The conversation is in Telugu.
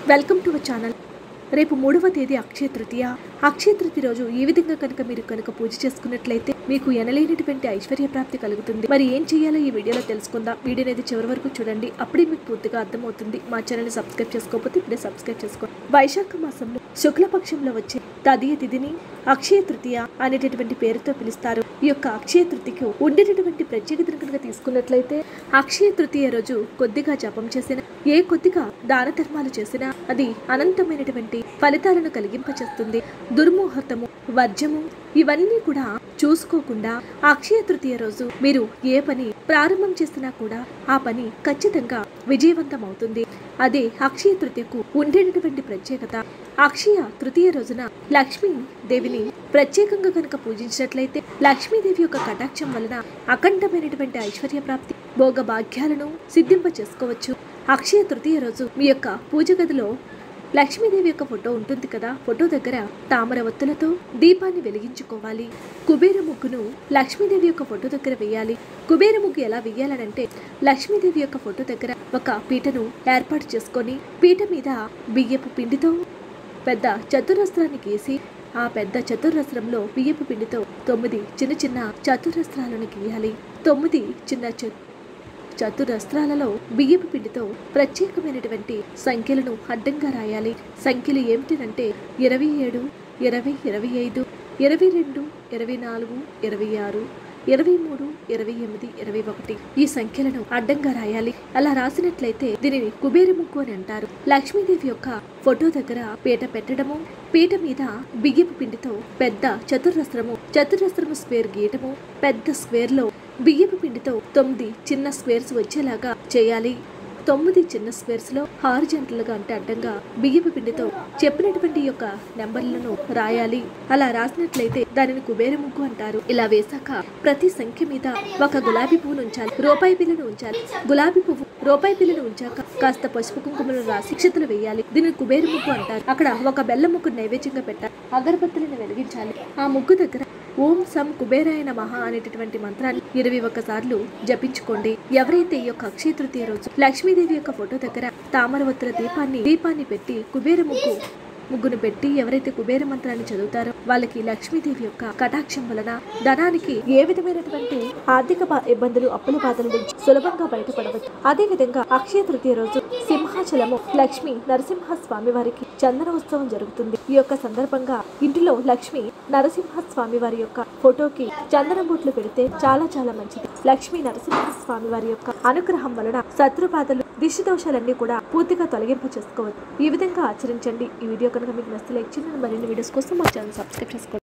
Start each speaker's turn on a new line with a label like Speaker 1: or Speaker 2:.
Speaker 1: వెల్కమ్ టు అవర్ ఛానల్ రేపు మూడవ తేదీ అక్షయ తృతీయ అక్షయ తృతీయ రోజు ఈ విధంగా కనుక మీరు కనుక పూజ చేసుకున్నట్లయితే మీకు ఎనలేనటువంటి ఐశ్వర్య ప్రాప్తి కలుగుతుంది మరి ఏం చేయాలో ఈ వీడియోలో తెలుసుకుందాం వీడియో అనేది చివరి వరకు చూడండి అప్పుడే మీకు పూర్తిగా అర్థమవుతుంది మా ఛానల్ని సబ్స్క్రైబ్ చేసుకోకపోతే ఇప్పుడే సబ్స్క్రైబ్ చేసుకోండి వైశాఖ మాసంలో శుక్లపక్షంలో వచ్చే తదియ తిథిని అక్షయ తృతీయ అనేటటువంటి పేరుతో పిలుస్తారు ఈ యొక్క అక్షయ తృతీయకు ఉండేటటువంటి ప్రత్యేకతను కనుక తీసుకున్నట్లయితే అక్షయ తృతీయ రోజు కొద్దిగా జపం చేసిన ఏ కొద్దిగా దాన ధర్మాలు చేసినా అది అనంతమైనటువంటి ఫలితాలను కలిగింపచేస్తుంది దుర్ముహూర్తము వర్జము ఇవన్నీ కూడా చూసుకోకుండా అక్షయ తృతీయ రోజు మీరు ఏ పని ప్రారంభం చేసినా కూడా ఆ పని ఖచ్చితంగా విజయవంతం అవుతుంది అదే అక్షయ తృతీయకు ఉండేటటువంటి ప్రత్యేకత అక్షయ తృతీయ రోజున లక్ష్మీ దేవిని ప్రత్యేకంగా కనుక పూజించినట్లయితే లక్ష్మీదేవి యొక్క కటాక్షం వలన అఖండమైనటువంటి ఐశ్వర్య ప్రాప్తి భోగ భాగ్యాలను సిద్ధింప చేసుకోవచ్చు అక్షయ తృతీయ రోజు మీ యొక్క పూజ గదిలో లక్ష్మీదేవి యొక్క ఫోటో ఉంటుంది కదా ఫోటో దగ్గర తామర ఒత్తులతో దీపాన్ని వెలిగించుకోవాలి కుబేర ముగ్గును లక్ష్మీదేవి యొక్క ఫోటో దగ్గర వేయాలి కుబేర ముగ్గు ఎలా వేయాలనంటే లక్ష్మీదేవి యొక్క ఫోటో దగ్గర ఒక పీటను ఏర్పాటు చేసుకొని పీట మీద బియ్యపు పిండితో పెద్ద చతురస్రాన్ని గీసి ఆ పెద్ద చతురస్రంలో బియ్యపు పిండితో తొమ్మిది చిన్న చిన్న చతురస్రాలను గీయాలి తొమ్మిది చిన్న చ చతురస్త్రాలలో బియ్యపు పిండితో ప్రత్యేకమైనటువంటి సంఖ్యలను అడ్డంగా రాయాలి సంఖ్యలు ఏమిటంటే ఇరవై ఏడు ఇరవై ఇరవై ఐదు ఇరవై రెండు ఇరవై నాలుగు ఇరవై ఆరు ఇరవై మూడు ఇరవై ఎనిమిది ఇరవై ఒకటి ఈ సంఖ్యలను అడ్డంగా రాయాలి అలా రాసినట్లయితే దీనిని కుబేర ముగ్గు అని అంటారు లక్ష్మీదేవి యొక్క ఫోటో దగ్గర పీట పెట్టడము పీట మీద బియ్యపు పిండితో పెద్ద చతురస్రము చతురస్రము స్క్వేర్ గీయటము పెద్ద స్క్వేర్ లో బియ్యపు పిండితో తొమ్మిది చిన్న స్క్వేర్స్ వచ్చేలాగా చేయాలి తొమ్మిది చిన్న స్క్వేర్స్ లో హారిజెంటల్ గా అంటే అడ్డంగా బియ్యపు పిండితో చెప్పినటువంటి యొక్క నెంబర్లను రాయాలి అలా రాసినట్లయితే దానిని కుబేర ముగ్గు అంటారు ఇలా వేశాక ప్రతి సంఖ్య మీద ఒక గులాబీ పువ్వును ఉంచాలి రూపాయి బిల్లును ఉంచాలి గులాబీ పువ్వు రూపాయి బిల్లును ఉంచాక కాస్త పసుపు కుంకుమలు రాసి క్షతలు వేయాలి దీనిని కుబేర ముగ్గు అంటారు అక్కడ ఒక బెల్ల ముగ్గు నైవేద్యంగా పెట్టాలి అగరబత్తులను వెలిగించాలి ఆ ముగ్గు దగ్గర ఓం సం కుబేరాయ నమః అనేటటువంటి మంత్రాన్ని ఇరవై ఒక్క సార్లు జపించుకోండి ఎవరైతే ఈ యొక్క అక్షయ తృతీయ రోజు లక్ష్మీదేవి యొక్క ఫోటో దగ్గర తామరవత్తుల దీపాన్ని దీపాన్ని పెట్టి కుబేర ముగ్గు ముగ్గును పెట్టి ఎవరైతే కుబేర మంత్రాన్ని చదువుతారో వాళ్ళకి లక్ష్మీదేవి యొక్క కటాక్షం వలన ధనానికి ఏ విధమైనటువంటి ఆర్థిక బా- ఇబ్బందులు అప్పుల బాధల నుంచి సులభంగా బయటపడవచ్చు అదే విధంగా అక్షయ తృతీయ రోజు సింహాచలము లక్ష్మి నరసింహ స్వామి వారికి చందన ఉత్సవం జరుగుతుంది ఈ యొక్క సందర్భంగా ఇంటిలో లక్ష్మి నరసింహ స్వామి వారి యొక్క ఫోటోకి చందన బొట్లు పెడితే చాలా చాలా మంచిది లక్ష్మీ నరసింహ స్వామి వారి యొక్క అనుగ్రహం వలన శత్రు బాధలు దిష్టి దోషాలన్నీ కూడా పూర్తిగా తొలగింపు చేసుకోవచ్చు ఈ విధంగా ఆచరించండి ఈ వీడియో కనుక మీకు నచ్చితే లైక్ చేయండి మరిన్ని వీడియోస్ కోసం మా ఛానల్ సబ్స్క్రైబ్ చేసుకోండి